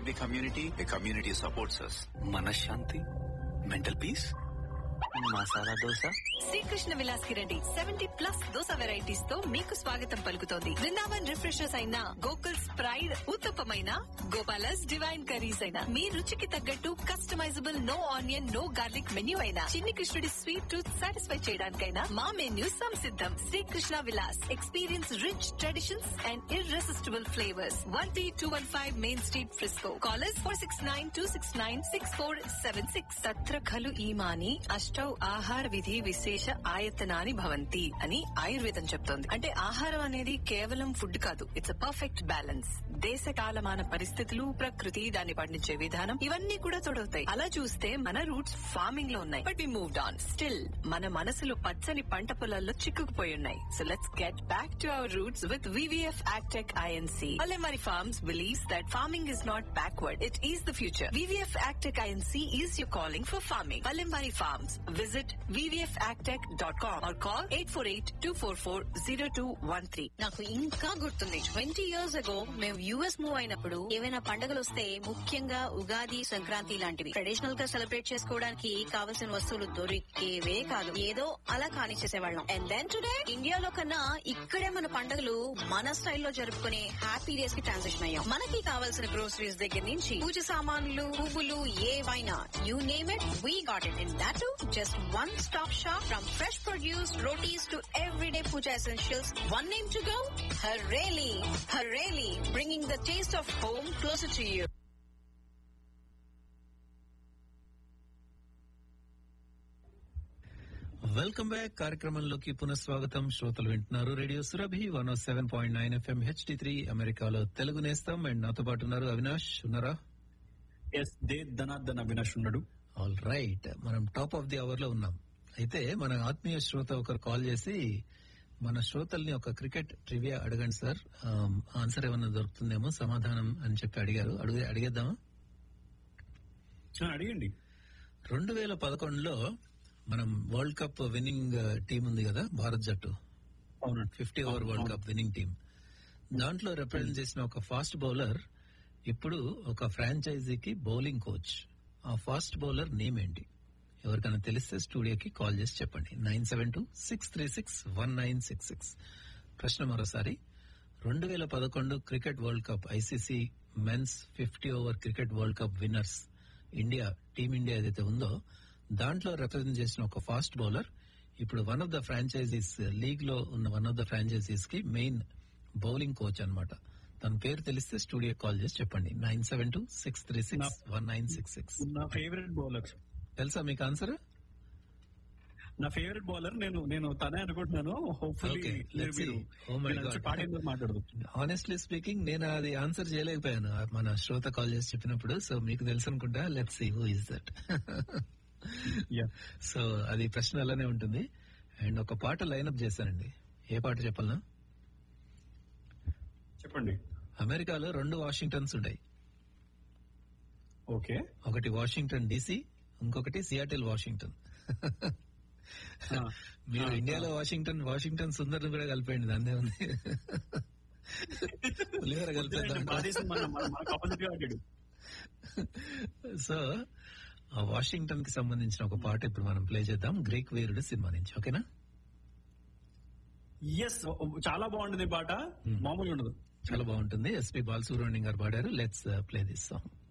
the community, a community supports us. మనశ్శాంతి mental peace masala dosa Srikrishna Vilas కి రండి సెవెంటీ ప్లస్ దోస వెరైటీస్ తో మీకు స్వాగతం పలుకుతోంది బృందావన్ రిఫ్రెషర్స్ అయిన గోకుల్స్ ప్రైడ్ ఉత్తప్పమైన గోపాలస్ డివైన్ కర్రీస్ అయినా మీ రుచికి తగ్గట్టు customisable no onion no garlic menu అయినా చిన్ని కృష్ణుడి స్వీట్ టూత్ సాటిస్ఫై చేయడానికైనా మా మెన్యూ సంసిద్ధం Srikrishna Vilas experience rich traditions and irresistible flavours one T two one five main street Frisco callers four six nine two six nine six four seven six తత్ర ఖలు ఈమాని అష్టౌ ఆహార విధి విశేష ఆయతనాని భవంతి అని ఆయుర్వేదం చెప్తోంది అంటే ఆహారం అనేది కేవలం ఫుడ్ కాదు ఇట్స్ అ పర్ఫెక్ట్ బ్యాలెన్స్ దేశ కాలమాన పరిస్థితులు ప్రకృతి దాన్ని పండించే విధానం ఇవన్నీ కూడా తోడవుతాయి అలా చూస్తే మన రూట్స్ ఫార్మింగ్ లో ఉన్నాయి but we moved on still మన మనసులు పచ్చని పంట పొలాల్లో చిక్కుకుపోయి ఉన్నాయి so let's get back to our roots with VVF agtech INC Palemari Farms believes that farming is not backward, it is the future. VVF Agtech INC is your calling for farming. Palemari Farms. Visit vvfagtech.com or call 848-244-0213. నాకు ఇంకా గుర్తుంది twenty years ago మేము US move అయినప్పుడు ఏవైనా పండుగలు వస్తే ముఖ్యంగా ఉగాది సంక్రాంతి లాంటివి ట్రెడిషనల్ గా సెలబ్రేట్ చేసుకోవడానికి కావలసిన వస్తువులు దొరికేవే కాదు ఏదో అలా కానిచ్చేసేవాళ్ళం అండ్ దెన్ టుడే ఇండియాలో కన్నా ఇక్కడే మన పండుగలు మన స్టైల్లో జరుపుకునే హ్యాపీ డేస్ కి ట్రాన్సిషన్ అయ్యాం మనకి కావాల్సిన గ్రోసరీస్ దగ్గర నుంచి పూజ సామాన్లు పువ్వులు ఏవైనా you name it we got it in that just one stop shop from fresh produce rotis to everyday pooja essentials one name to go Hareli Hareli bringing the taste of home closer to you welcome back కార్యక్రమంలోకి పునఃస్వాగతం శ్రోతలు వింటున్నారు radio Surabhi one seven point nine FM HD three అమెరికాలో తెలుగు నేస్తాం and నాతో పాటు ఉన్నారు అవినాష్ ఉన్నారా ఎస్ దే ధనార్దన్ అవినాష్ ఉన్నాడు ఆల్ రైట్ మనం టాప్ ఆఫ్ ది అవర్ లో ఉన్నాం అయితే మన ఆత్మీయ శ్రోత ఒకరు కాల్ చేసి మన శ్రోతల్ని ఒక క్రికెట్ ట్రివియా అడగండి సార్ ఆన్సర్ ఏమన్నా దొరుకుతుందేమో సమాధానం అని చెప్పి అడిగారు అడిగే అడిగేద్దామా ఆ, అడిగండి రెండు వేల పదకొండులో మనం వరల్డ్ కప్ విన్నింగ్ టీం ఉంది కదా భారత్ జట్టు అవునండి fifty over world cup winning team దాంట్లో రిప్రజెంట్ చేసిన ఒక ఫాస్ట్ బౌలర్ ఇప్పుడు ఒక ఫ్రాంచైజీకి బౌలింగ్ కోచ్ ఆ ఫాస్ట్ బౌలర్ నేమ్ ఏంటి ఎవరికైనా తెలిస్తే స్టూడియోకి కాల్ చేసి చెప్పండి nine seven two six three six one nine six six ప్రశ్న మరోసారి రెండు వేల పదకొండు cricket world cup ICC men's fifty over cricket world cup winners India team India ఏదైతే ఉందో దాంట్లో రిప్రజెంట్ చేసిన ఒక ఫాస్ట్ బౌలర్ ఇప్పుడు one of the franchises league లో ఉన్న వన్ ఆఫ్ ద ఫ్రాంచైజీస్ కి మెయిన్ బౌలింగ్ కోచ్ అన్నమాట తన పేరు తెలిస్తే స్టూడియో కాల్ చేసి చెప్పండి nine seven two six three six one nine six six నా ఫేవరెట్ బౌలర్ తెలుసా మీకు ఆన్సర్ నా ఫేవరెట్ బౌలర్ నేను నేను తనే అనుకుంటున్నాను hopefully Okay, let's see. Oh my God. పాట మాట్లాడదు ఆనెస్ట్లీ స్పీకింగ్ నేను అది ఆన్సర్ చేయలేకపోయాను మన శ్రోత కాల్ చేసి చెప్పినప్పుడు సో మీకు తెలుసు అనుకుంటా let's see who is that Yeah. So అది ప్రశ్న అలానే ఉంటుంది అండ్ ఒక పాట లైన్అప్ చేశానండి ఏ పాట చెప్పాలనా చెప్పండి అమెరికాలో రెండు వాషింగ్టన్స్ ఉంటాయి ఓకే ఒకటి వాషింగ్టన్ డీసీ ఇంకొకటి సియాటిల్ వాషింగ్టన్ మీరు ఇండియాలో వాషింగ్టన్ వాషింగ్టన్ సుందర్ కూడా కలిపేయండి దాన్నే ఉంది పులిహోర కలిపేద్దాం ఆపోజిట్ గా ఆడాడు సో ఆ వాషింగ్టన్ కి సంబంధించిన ఒక పాట ఇప్పుడు మనం ప్లే చేద్దాం గ్రీక్ వీరుడు సినిమా నుంచి ఓకేనా ఎస్ చాలా బాగుంటుంది ఈ పాట మామూలుగా ఉండదు చాలా బాగుంటుంది ఎస్పి బాలసుబ్రహ్మణ్యం గారు పాడారు లెట్స్ ప్లే దిస్ సాంగ్